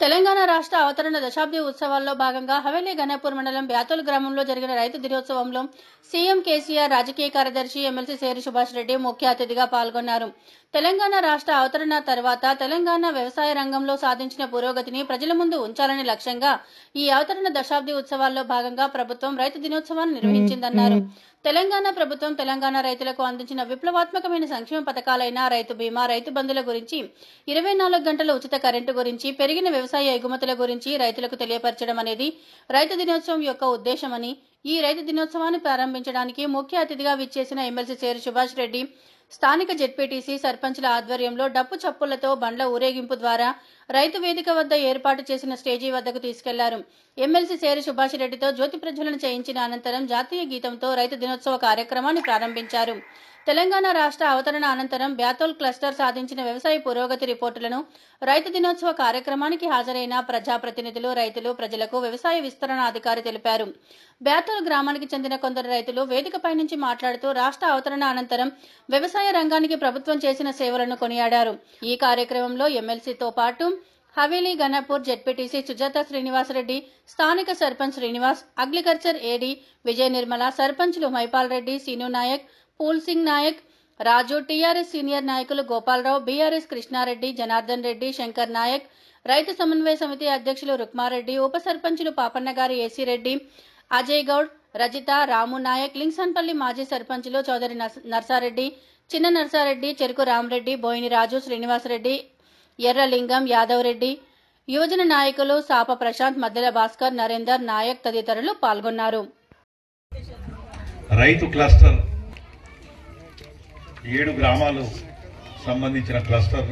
తెలంగాణ రాష్ట్ర అవతరణ దశాబ్ది ఉత్సవాల్లో భాగంగా హవేలీ గణపూర్ మండలం బ్యాతోల్ గ్రామంలో జరిగిన రైతు దినోత్సవంలో సీఎం కేసీఆర్ రాజకీయ కార్యదర్శి ఎమ్మెల్సీ సేరి సుభాష్ రెడ్డి ముఖ్య అతిథిగా పాల్గొన్నారు తెలంగాణ రాష్ట్ర అవతరణ తర్వాత తెలంగాణ వ్యవసాయ రంగంలో సాధించిన పురోగతిని ప్రజల ముందు ఉంచాలని లక్ష్యంగా ఈ అవతరణ దశాబ్ది ఉత్సవాల్లో భాగంగా ప్రభుత్వం రైతు దినోత్సవాన్ని నిర్వహించిందన్నారు తెలంగాణ ప్రభుత్వం తెలంగాణ రైతులకు అందించిన విప్లవాత్మకమైన సంక్షేమ పథకాలైన రైతు బీమా రైతు బంధుల గురించి ఇరవై నాలుగు గంటల ఉచిత కరెంటు గురించి పెరిగిన వ్యవసాయ ఎగుమతుల గురించి రైతులకు తెలియపరచడం అనేది రైతు దినోత్సవం యొక్క ఉద్దేశమని ఈ రైతు దినోత్సవాన్ని ప్రారంభించడానికి ముఖ్య అతిథిగా విచ్చేసిన ఎమ్మెల్సీ చేరు సుభాష్ రెడ్డి స్థానిక జెడ్పీటీసీ సర్పంచ్ల ఆధ్వర్యంలో డప్పు చప్పులతో బండ్ల ఊరేగింపు ద్వారా రైతు వేదిక వద్ద ఏర్పాటు చేసిన స్టేజీ వద్దకు తీసుకెళ్లారు ఎమ్మెల్సీ సేరి సుభాష్ రెడ్డితో జ్యోతి ప్రజ్వలన చేయించిన అనంతరం జాతీయ గీతంతో రైతు దినోత్సవ కార్యక్రమాన్ని ప్రారంభించారు తెలంగాణ రాష్ట్ర అవతరణ అనంతరం బ్యాతోల్ క్లస్టర్ సాధించిన వ్యవసాయ పురోగతి రిపోర్టులను రైతు దినోత్సవ కార్యక్రమానికి హాజరైన ప్రజాప్రతినిధులు రైతులు ప్రజలకు వ్యవసాయ విస్తరణ అధికారి తెలిపారు బ్యాతోల్ గ్రామానికి చెందిన కొందరు రైతులు వేదికపై నుంచి మాట్లాడుతూ రాష్ట్ర అవతరణ అనంతరం వ్యవసాయ రంగానికి ప్రభుత్వం చేసిన సేవలను కొనియాడారు ఈ కార్యక్రమంలో ఎమ్మెల్సీతో పాటు హవేలీ గణపూర్ జెడ్పీటీసీ సుజాత శ్రీనివాసరెడ్డి స్థానిక సర్పంచ్ శ్రీనివాస్ అగ్రికల్చర్ ఏడీ విజయ నిర్మల సర్పంచ్లు మైపాల్ రెడ్డి సీను నాయక్ పూల్ సింగ్ నాయక్ రాజు టీఆర్ఎస్ సీనియర్ నాయకులు గోపాలరావు బీఆర్ఎస్ కృష్ణారెడ్డి జనార్దన్ రెడ్డి శంకర్ నాయక్ రైతు సమన్వయ సమితి అధ్యక్షులు రుక్మారెడ్డి ఉప సర్పంచులు పాపన్న గారి ఏసీ రెడ్డి అజయ్ గౌడ్ రజిత రాము నాయక్ లింగ్సన్పల్లి మాజీ సర్పంచులు చౌదరి నర్స- నర్సారెడ్డి చిన్న నర్సారెడ్డి చెరుకు రామరెడ్డి బోయిని రాజు శ్రీనివాసరెడ్డి ఎర్రలింగం యాదవ్ రెడ్డి యువజన నాయకులు సాప ప్రశాంత్ మద్దెల భాస్కర్ నరేందర్ నాయక్ తదితరులు పాల్గొన్నారు రైతు క్లస్టర్ ఏడు గ్రామాలు సంబంధించిన క్లస్టర్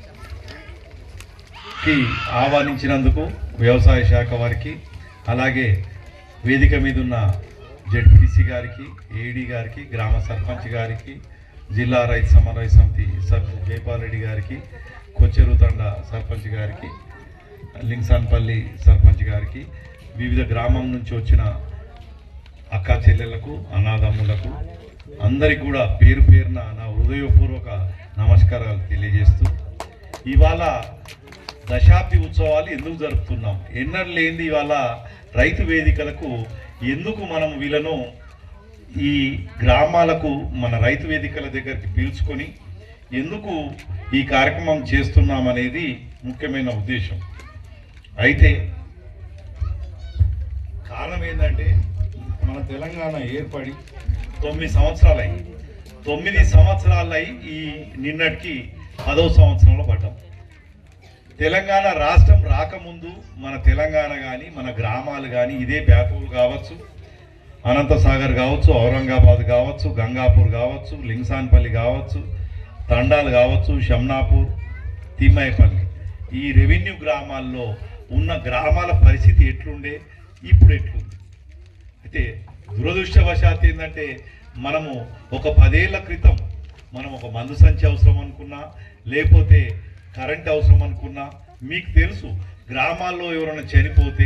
కి ఆహ్వానించినందుకు వ్యవసాయ శాఖ వారికి అలాగే వేదిక మీద ఉన్న జడ్పీసీ గారికి ఏడీ గారికి గ్రామ సర్పంచ్ గారికి జిల్లా రైతు సమన్వయ సమితి సభ్యులు జైపాల్ రెడ్డి గారికి కొచ్చెరు తండ సర్పంచ్ గారికి లింగ్సాన్పల్లి సర్పంచ్ గారికి వివిధ గ్రామం నుంచి వచ్చిన అక్క చెల్లెళ్లకు అనాథమ్ములకు అందరికి కూడా పేరు పేరున నా హృదయపూర్వక నమస్కారాలు తెలియజేస్తూ ఇవాళ దశాబ్ది ఉత్సవాలు ఎందుకు జరుపుతున్నాం ఎన్నడూ లేనిది ఇవాళ రైతు వేదికలకు ఎందుకు మనం వీళ్ళను ఈ గ్రామాలకు మన రైతు వేదికల దగ్గరికి పిలుచుకొని ఎందుకు ఈ కార్యక్రమం చేస్తున్నాం అనేది ముఖ్యమైన ఉద్దేశం అయితే కారణం ఏంటంటే మన తెలంగాణ ఏర్పడి తొమ్మిది సంవత్సరాలు అయ్యి తొమ్మిది సంవత్సరాలు అయి ఈ నిన్నటికి పదవ సంవత్సరంలో పడ్డాం తెలంగాణ రాష్ట్రం రాకముందు మన తెలంగాణ కానీ మన గ్రామాలు కానీ ఇదే బ్యాపూర్ కావచ్చు అనంతసాగర్ కావచ్చు ఔరంగాబాద్ కావచ్చు గంగాపూర్ కావచ్చు లింగ్సాన్పల్లి కావచ్చు తండాలు కావచ్చు షమ్నాపూర్ తిమ్మాయిపల్లి ఈ రెవెన్యూ గ్రామాల్లో ఉన్న గ్రామాల పరిస్థితి ఎట్లుండే ఇప్పుడు ఎట్లుంది అయితే దురదృష్టవశాత్తు ఏంటంటే మనము ఒక పదేళ్ల క్రితం మనం ఒక మందు సంచి అవసరం అనుకున్నా లేకపోతే కరెంట్ అవసరం అనుకున్నా మీకు తెలుసు గ్రామాల్లో ఎవరైనా చనిపోతే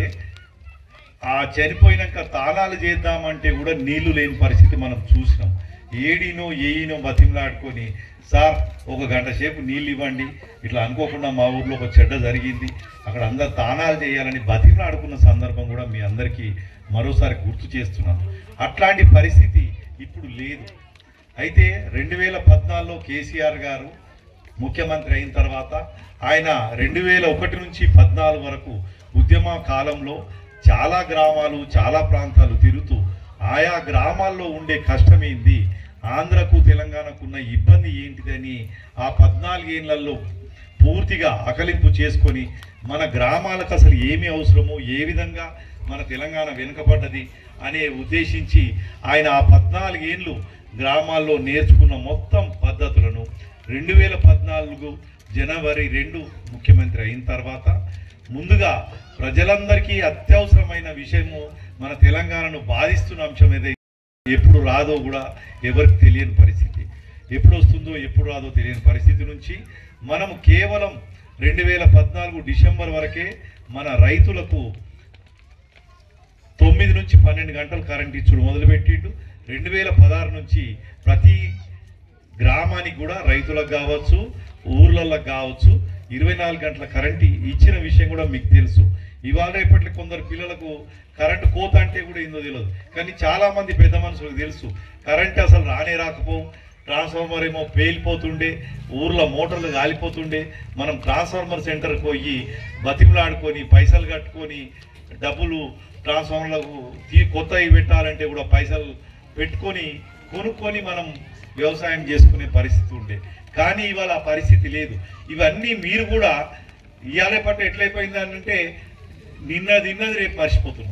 ఆ చనిపోయినాక తాళాలు చేద్దామంటే కూడా నీళ్లు లేని పరిస్థితి మనం చూసినాం ఏడినో ఏయినో బతిమలాడుకొని సార్ ఒక గంట సేపు నీళ్ళు ఇవ్వండి ఇట్లా అనుకోకుండా మా ఊర్లో ఒక చెడ్డ జరిగింది అక్కడ అందరు తానాలు చేయాలని బతిమలాడుకున్న సందర్భం కూడా మీ అందరికీ మరోసారి గుర్తు చేస్తున్నాను అట్లాంటి పరిస్థితి ఇప్పుడు లేదు అయితే రెండు వేల పద్నాలుగులో కేసీఆర్ గారు ముఖ్యమంత్రి అయిన తర్వాత ఆయన రెండు వేల ఒకటి నుంచి పద్నాలుగు వరకు ఉద్యమ కాలంలో చాలా గ్రామాలు చాలా ప్రాంతాలు తిరుగుతూ ఆయా గ్రామాల్లో ఉండే కష్టం ఏంది ఆంధ్రకు తెలంగాణకు ఉన్న ఇబ్బంది ఏంటిదని ఆ పద్నాలుగేళ్లలో పూర్తిగా అకలింపు చేసుకొని మన గ్రామాలకు అసలు ఏమి అవసరమో ఏ విధంగా మన తెలంగాణ వెనుకబడ్డది అనే ఉద్దేశించి ఆయన ఆ పద్నాలుగేళ్ళు గ్రామాల్లో నేర్చుకున్న మొత్తం పద్ధతులను రెండు వేల పద్నాలుగు జనవరి రెండు ముఖ్యమంత్రి అయిన తర్వాత ముందుగా ప్రజలందరికీ అత్యవసరమైన విషయము మన తెలంగాణను బాధిస్తున్న అంశం ఏదైతే ఎప్పుడు రాదో కూడా ఎవరికి తెలియని పరిస్థితి ఎప్పుడు వస్తుందో ఎప్పుడు రాదో తెలియని పరిస్థితి నుంచి మనం కేవలం రెండు వేల పద్నాలుగు డిసెంబర్ వరకే మన రైతులకు తొమ్మిది నుంచి పన్నెండు గంటలు కరెంట్ ఇచ్చుడు మొదలుపెట్టిండు రెండు వేల పదహారు నుంచి ప్రతి గ్రామానికి కూడా రైతులకు కావచ్చు ఊర్లకు కావచ్చు ఇరవై నాలుగు గంటల కరెంట్ ఇచ్చిన విషయం కూడా మీకు తెలుసు ఇవాళ రేపట్లో కొందరు పిల్లలకు కరెంటు కోత అంటే కూడా ఏందో తెలియదు కానీ చాలా మంది పెద్ద మనుషులకు తెలుసు కరెంట్ అసలు రానే రాకపోవు ట్రాన్స్ఫార్మర్ ఏమో పేలిపోతుండే ఊర్లో మోటార్లు కాలిపోతుండే మనం ట్రాన్స్ఫార్మర్ సెంటర్కి పోయి బతిమలాడుకొని పైసలు కట్టుకొని డబ్బులు ట్రాన్స్ఫార్మర్లకు తీ కొత్తవి పెట్టాలంటే కూడా పైసలు పెట్టుకొని కొనుక్కొని మనం వ్యవసాయం చేసుకునే పరిస్థితి ఉండే కానీ ఇవాళ ఆ పరిస్థితి లేదు ఇవన్నీ మీరు కూడా ఇవాళ పట్ల ఎట్లయిపోయింది అంటే నిన్న తిన్నది రేపు మర్చిపోతున్నాం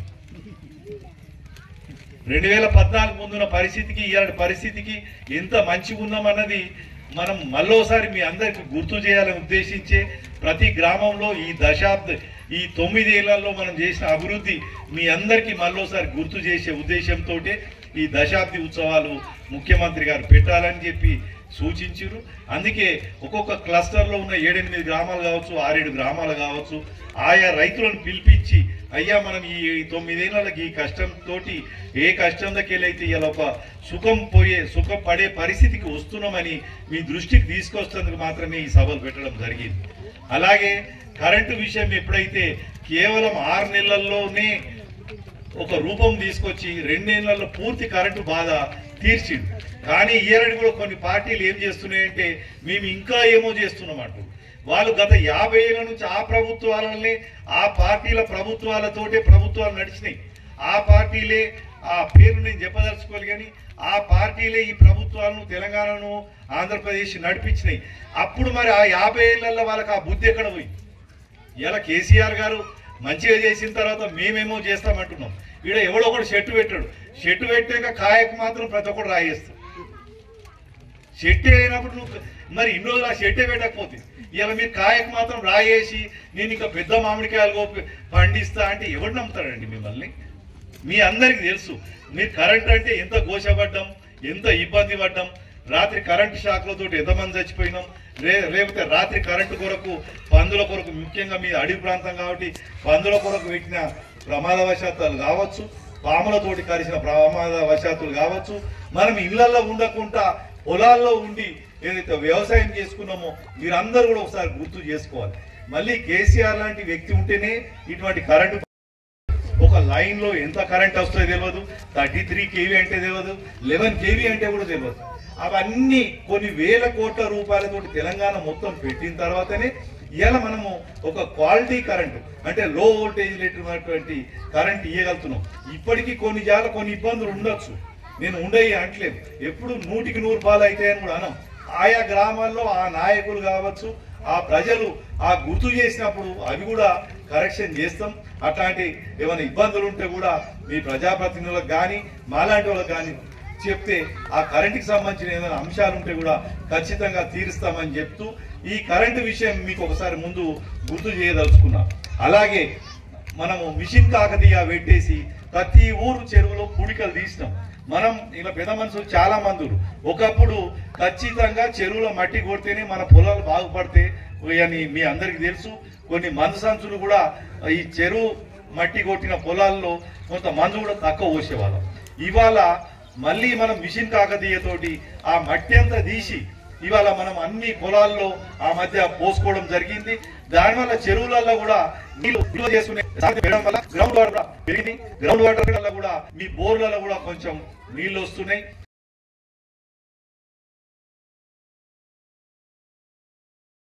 రెండు వేల పద్నాలుగు ముందున్న పరిస్థితికి ఇలాంటి పరిస్థితికి ఎంత మంచిగా ఉన్నామన్నది మనం మళ్ళోసారి మీ అందరికి గుర్తు చేయాలని ఉద్దేశించే ప్రతి గ్రామంలో ఈ దశాబ్ద ఈ తొమ్మిదేళ్లలో మనం చేసిన అభివృద్ధి మీ అందరికీ మళ్ళోసారి గుర్తు చేసే ఉద్దేశంతో ఈ దశాబ్ది ఉత్సవాలు ముఖ్యమంత్రి గారు పెట్టాలని చెప్పి సూచించారు అందుకే ఒక్కొక్క క్లస్టర్లో ఉన్న ఏడెనిమిది గ్రామాలు కావచ్చు ఆరేడు గ్రామాలు కావచ్చు ఆయా రైతులను పిలిపించి అయ్యా మనం ఈ తొమ్మిదేళ్ళకి ఈ కష్టంతో ఏ కష్టం దగ్గరైతే ఇలా ఒక సుఖం పోయే సుఖం పడే పరిస్థితికి వస్తున్నామని మీ దృష్టికి తీసుకొస్తేందుకు మాత్రమే ఈ సభలు పెట్టడం జరిగింది అలాగే కరెంటు విషయం ఎప్పుడైతే కేవలం ఆరు నెలల్లోనే ఒక రూపం తీసుకొచ్చి రెండేళ్లలో పూర్తి కరెంటు బాధ తీర్చిండు కానీ ఈ ఏడాది కూడా కొన్ని పార్టీలు ఏం చేస్తున్నాయంటే మేము ఇంకా ఏమో చేస్తున్నామంటూ వాళ్ళు గత యాభై ఏళ్ళ నుంచి ఆ ప్రభుత్వాలనే ఆ పార్టీల ప్రభుత్వాలతోటే ప్రభుత్వాలు నడిచినాయి ఆ పార్టీలే ఆ పేరు నేను చెప్పదలుచుకోవాలి కానీ ఆ పార్టీలే ఈ ప్రభుత్వాలను తెలంగాణను ఆంధ్రప్రదేశ్ నడిపించినాయి అప్పుడు మరి ఆ యాభై ఏళ్లలో వాళ్ళకి ఆ బుద్ధి ఎక్కడ పోయింది ఇలా కేసీఆర్ గారు మంచిగా చేసిన తర్వాత మేమేమో చేస్తామంటున్నాం ఈడ ఎవడో ఒకడు షెట్టు పెట్టాడు షెట్టు పెట్టాక కాయకు మాత్రం ప్రతి ఒక్కడు రాయేస్తాడు షెట్టు అయినప్పుడు నువ్వు మరి ఇన్ని రోజులు ఆ షెట్టే పెట్టకపోతే ఇలా మీరు కాయకు మాత్రం రాయేసి నేను ఇంకా పెద్ద మామిడికాయలు కోపి పండిస్తా అంటే ఎవడు నమ్ముతాడండి మిమ్మల్ని మీ అందరికి తెలుసు మీరు కరెంట్ అంటే ఎంత ఘోషపడ్డాం ఎంత ఇబ్బంది పడ్డాం రాత్రి కరెంటు షాక్లతో ఎంతమంది చచ్చిపోయినాం రే లేకపోతే రాత్రి కరెంటు కొరకు పందుల కొరకు ముఖ్యంగా మీ అడవి ప్రాంతం కాబట్టి పందుల కొరకు పెట్టిన ప్రమాదవశాత్తులు కావచ్చు పాములతోటి కలిసిన ప్రమాదవశాత్తులు కావచ్చు మనం ఇళ్లలో ఉండకుండా పొలాల్లో ఉండి ఏదైతే వ్యవసాయం చేసుకున్నామో మీరందరూ కూడా ఒకసారి గుర్తు చేసుకోవాలి మళ్ళీ కేసీఆర్ లాంటి వ్యక్తి ఉంటేనే ఇటువంటి కరెంటు ఒక లైన్ లో ఎంత కరెంట్ వస్తుందో తెలియదు థర్టీ త్రీ కేవీ అంటే తెలియదు లెవెన్ కేవీ అంటే కూడా తెలియదు అవన్నీ కొన్ని వేల కోట్ల రూపాయలతో తెలంగాణ మొత్తం పెట్టిన తర్వాతనే ఇవాళ మనము ఒక క్వాలిటీ కరెంట్ అంటే లో వోల్టేజ్ లేటువంటి కరెంట్ ఇవ్వగలుగుతున్నాం ఇప్పటికీ కొన్ని జాల కొన్ని ఇబ్బందులు ఉండొచ్చు నేను ఉండయి అంటలేదు ఎప్పుడు నూటికి నూరు పాలు అవుతాయని కూడా అనం ఆయా గ్రామాల్లో ఆ నాయకులు కావచ్చు ఆ ప్రజలు ఆ గుర్తు చేసినప్పుడు అవి కూడా కరెక్షన్ చేస్తాం అట్లాంటి ఏమైనా ఇబ్బందులు ఉంటే కూడా మీ ప్రజాప్రతినిధులకు కానీ మాలాంటి వాళ్ళకి కానీ చెప్తే ఆ కరెంటుకి సంబంధించిన ఏదైనా అంశాలు ఉంటే కూడా ఖచ్చితంగా తీరుస్తామని చెప్తూ ఈ కరెంటు విషయం మీకు ఒకసారి ముందు గుర్తు చేయదలుచుకున్నాం అలాగే మనము మిషన్ కాకతీయ పెట్టేసి ప్రతి ఊరు చెరువులో పూడికలు తీసినాం మనం ఇలా పెద్ద మనుషులు చాలా మంది ఉన్నారు. ఒకప్పుడు ఖచ్చితంగా చెరువులో మట్టి కొడితేనే మన పొలాలు బాగుపడితే అని మీ అందరికి తెలుసు కొన్ని మందు సంచులు కూడా ఈ చెరువు మట్టి కొట్టిన పొలాల్లో కొంత మందు కూడా తక్కువ పోసేవాళ్ళం ఇవాళ మళ్ళీ మనం మిషన్ కాకతీయతోటి ఆ మట్టి అంతా తీసి ఇవాళ మనం అన్ని పొలాల్లో ఆ మధ్య పోసుకోవడం జరిగింది దానివల్ల చెరువులలో కూడా నీళ్లు నిల్వ చేసుకునే సాధ్యత పెరగడం వల్ల గ్రౌండ్ వాటర్ కూడా పెరిగింది గ్రౌండ్ వాటర్ వల్ల కూడా మీ బోర్లలో కూడా కొంచెం నీళ్లు వస్తున్నాయి